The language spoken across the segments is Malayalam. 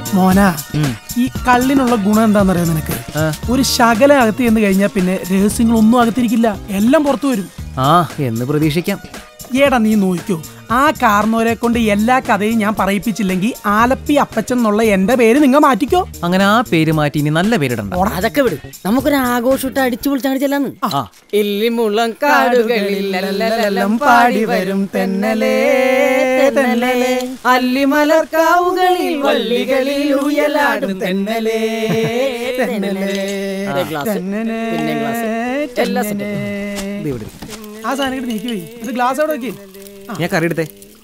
മോന ഈ കള്ളിനുള്ള ഗുണം എന്താണെന്നറിയോ നിനക്ക് ഒരു ശകല അകത്ത് ചെന്ന് കഴിഞ്ഞാൽ പിന്നെ രഹസ്യങ്ങളൊന്നും അകത്തിരിക്കില്ല എല്ലാം പുറത്തു വരും ആ എന്ന് പ്രതീക്ഷിക്കാം ഏടാ നീ നോക്കൂ ആ കാർന്നോരെ കൊണ്ട് എല്ലാ കഥയും ഞാൻ പറയിപ്പിച്ചില്ലെങ്കിൽ ആലപ്പി അപ്പച്ചൻ എന്നുള്ള എന്റെ പേര് നിങ്ങൾ മാറ്റിക്കോ അങ്ങനെ ആ പേര് മാറ്റി ഇനി നല്ല പേരിടണ്ട അതൊക്കെ വിട് നമുക്കൊരു ആഘോഷിട്ട് അടിച്ചു പൊളിച്ചാണ് ചെല്ലാന്ന് ആ ഇല്ലിമുളം കാടുകളിൽ എല്ലാം പാടി വരും തെന്നലേ തെന്നലേ അല്ലിമലർക്കാവുകളിൽ വള്ളികളിൽ ഉയലാടും തെന്നലേ തെന്നലേ അതെ, ഗ്ലാസ്. തെന്നലേ, പിന്നെ ഗ്ലാസ്. എല്ലാ തെന്നലേ. ഇത് ഇവിടെ ഇരിക്ക്. ആ സാധനം ഇങ്ങോട്ട് നീക്കി പോയി ഇത് ഗ്ലാസ് അവിടെ വെക്കേ ഞാൻ കറി എടുത്തേ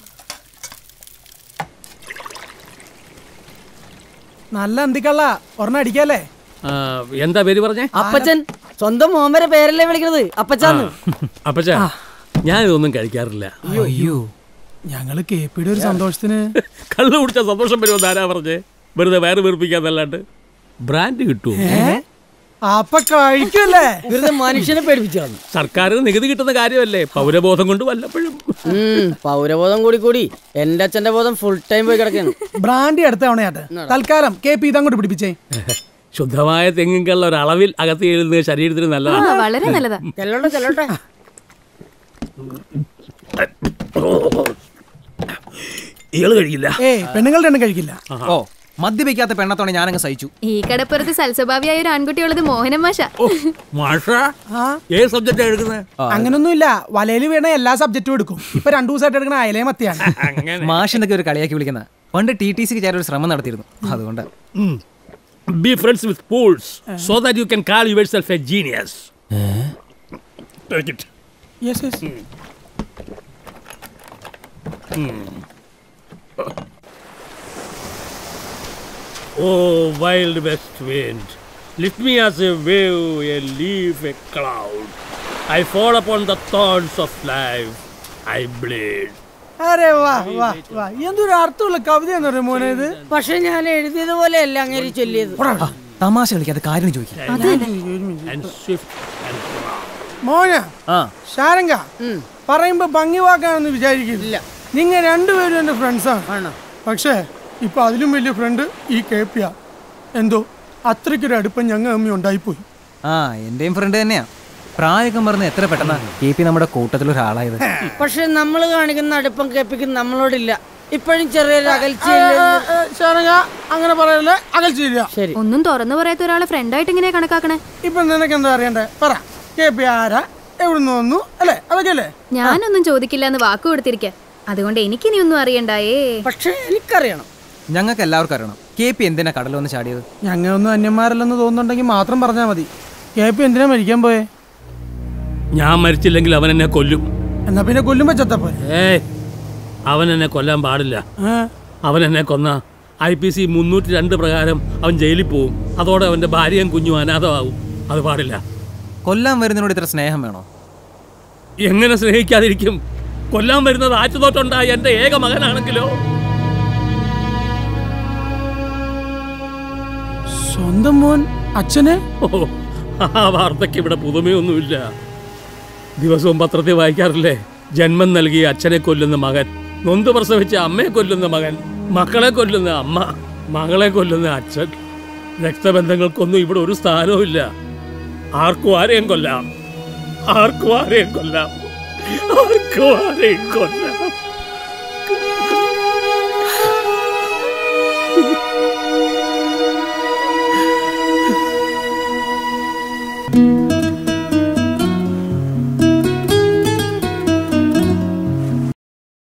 നല്ല അന്തിക്കള്ള ഒരെണ്ണം അടിക്കല്ലേ ആ, എന്താ പേര് പറഞ്ഞേ അപ്പച്ചൻ സ്വന്തം മോമരെ പേരല്ലേ വിളിക്കണത് അപ്പച്ചാന്ന് അപ്പച്ച ഞാൻ ഇതൊന്നും കഴിക്കാറില്ല അയ്യോ ഞങ്ങള് കേപ്പിയുടെ ഒരു സന്തോഷത്തിന് കള്ളു കുടിച്ച സന്തോഷം വരുമെന്ന് ആരാ പറഞ്ഞേ വെറുതെ വയറ് വീർപ്പിക്കാന്നല്ലാണ്ട് ബ്രാൻഡ് കിട്ടുമോ അപ്പൊ കഴിക്കല്ലേ വെറുതെ മനുഷ്യനെ പേടിപ്പിച്ചു കളഞ്ഞു. സർക്കാരിന് നികുതി കിട്ടുന്ന കാര്യമല്ലേ പൗരബോധം കൊണ്ട് വല്ലപ്പോഴും ഉം, പൗരബോധം കൂടി കൂടി എന്റെ അച്ഛന്റെ ബോധം ഫുൾ ടൈം പോയി കിടക്കാണ് ബ്രാൻഡി അടുത്ത തവണയാട്ടെ തൽക്കാലം കെ പി ഇതങ്ങോട്ട് പിടിപ്പിച്ചേ ശുദ്ധമായ തെങ്ങിൻ കള്ള ഒരളവിൽ അകത്ത് ചെല്ലുന്നത് ശരീരത്തിന് നല്ലതാണ് വളരെ നല്ലതാ ചെല്ലോട്ടെ ചെല്ലോട്ടെ ഇയാള് കഴിക്കില്ല ഏ പെണ്ണുങ്ങളുടെ എണ്ണം കഴിക്കില്ല ഓ മദ്യപിക്കാത്ത പെണ്ണത്തോടെ ഞാനങ്ങ് സഹിച്ചു ഈ കടപ്പുറത്ത് സൽസ്വഭാവിയായ ഒരു ആൺകുട്ടിയുള്ളത് മോഹനം മാഷ മാഷ ആ ഏത് സബ്ജക്റ്റാ എടുക്കുന്നത് അങ്ങനൊന്നുമില്ല വലയിൽ വീണ എല്ലാ സബ്ജക്റ്റും എടുക്കും ഇപ്പൊ രണ്ടു ദിവസമായിട്ട് എടുക്കണ അയലേ മത്തിയാണ് അങ്ങനെ മാഷ് എന്നൊക്കെ ഒരു കളിയാക്കി വിളിക്കുന്ന പണ്ട് ടി ടി സിക്ക് ചേരാൻ ഒരു ശ്രമം നടത്തിയിരുന്നു അതുകൊണ്ട് be friends with fools so that you can call yourself a genius yes yes Oh, wild west wind, lift me as a wave, a leaf, a cloud. I fall upon the thorns of life. I bleed. അരെ വാ വാ വാ എന്തൊരു അർത്ഥമുള്ള കവിതയാന്ന് പറയാ മോനെ ഇത് പക്ഷെ ഞാൻ എഴുതിയത് പോലെയല്ല അങ്ങനെ ചൊല്ലിയത് ആ, തമാശ കളിക്കാതെ കാര്യം ചോദിക്കാം And swift and proud. മോന ആ ശാരംഗ ഉം. പറയുമ്പോ ഭംഗി വാക്കാണെന്ന് വിചാരിക്കില്ല നിങ്ങൾ രണ്ടുപേരും എന്റെ ഫ്രണ്ട്സാണ് ആണോ പക്ഷേ ഇപ്പൊ അതിലും വലിയ ഫ്രണ്ട് ഈ കേപ്പിയ എന്തോ അത്രയ്ക്കൊരു അടുപ്പം ഞങ്ങൾ അമ്മ ഉണ്ടായിപ്പോയി ആ എന്റെയും ഫ്രണ്ട് തന്നെയാ പ്രായമൊക്കെ മറന്ന് എത്ര പെട്ടെന്നാ കെ പി നമ്മുടെ കൂട്ടത്തിലൊരാളായത് പക്ഷെ നമ്മൾ കാണിക്കുന്ന അടുപ്പം കേൾപ്പിക്കുന്ന നമ്മളോടില്ല ഇപ്പോഴും ചെറിയൊരു അകൽച്ച ശാരംഗ അങ്ങനെ പറയല്ലേ അകൽച്ചില്ല ശരി ഒന്നും തുറന്നു പറയാത്ത ഒരാളെ ഫ്രണ്ടായിട്ട് എങ്ങനെയാ കണക്കാക്കണേ ഇപ്പൊ നിനക്ക് എന്താ അറിയണ്ടേ പറ കേപ്പി ആരാ എവിടുന്ന് വന്നു അല്ലേ അതൊക്കെ അല്ലേ ഞാനൊന്നും ചോദിക്കില്ല എന്ന് വാക്ക് കൊടുത്തിരിക്ക അതുകൊണ്ട് എനിക്കിനി ഒന്നും അറിയണ്ടായേ പക്ഷെ എനിക്കറിയണം ഞങ്ങൾക്ക് എല്ലാവർക്കും അറിയണം കെ പി എന്തിനാ കടലൊന്ന് ചാടിയത് ഞങ്ങളൊന്നും അന്യന്മാരല്ലെന്ന് തോന്നുന്നുണ്ടെങ്കിൽ മാത്രം പറഞ്ഞാൽ മതി കേപ്പി എന്തിനാ മരിക്കാൻ പോയേ ഞാൻ മരിച്ചില്ലെങ്കിൽ അവൻ എന്നെ കൊല്ലും എന്നാ പിന്നെ കൊല്ലുമ്പോ ചത്തപ്പോ ഏയ് അവൻ എന്നെ കൊല്ലാൻ പാടില്ല അവൻ എന്നെ കൊന്ന ഐ പി സി മുന്നൂറ്റി രണ്ട് പ്രകാരം അവൻ ജയിലിൽ പോവും അതോടെ അവന്റെ ഭാര്യയും കുഞ്ഞും അനാഥമാവും അത് പാടില്ല കൊല്ലാൻ വരുന്നതിനോട് ഇത്ര സ്നേഹം വേണോ എങ്ങനെ സ്നേഹിക്കാതിരിക്കും കൊല്ലാൻ വരുന്നത് ആറ്റുതോട്ടുണ്ടായ എന്റെ ഏക മകനാണെങ്കിലോ സ്വന്തം മോൻ അച്ഛനെ ഓ, ആ വാർത്തയ്ക്ക് ഇവിടെ പുതുമയൊന്നുമില്ല ദിവസവും പത്രത്തിൽ വായിക്കാറില്ലേ ജന്മം നൽകിയ അച്ഛനെ കൊല്ലുന്ന മകൻ നൊന്ത് പ്രസവിച്ച അമ്മയെ കൊല്ലുന്ന മകൻ മക്കളെ കൊല്ലുന്ന അമ്മ മകളെ കൊല്ലുന്ന അച്ഛൻ രക്തബന്ധങ്ങൾക്കൊന്നും ഇവിടെ ഒരു സ്ഥാനവും ഇല്ല ആർക്കും ആരെയും കൊല്ലാം ആർക്കും ആരെയും കൊല്ലാം ആർക്കും ആരെയും കൊല്ലാം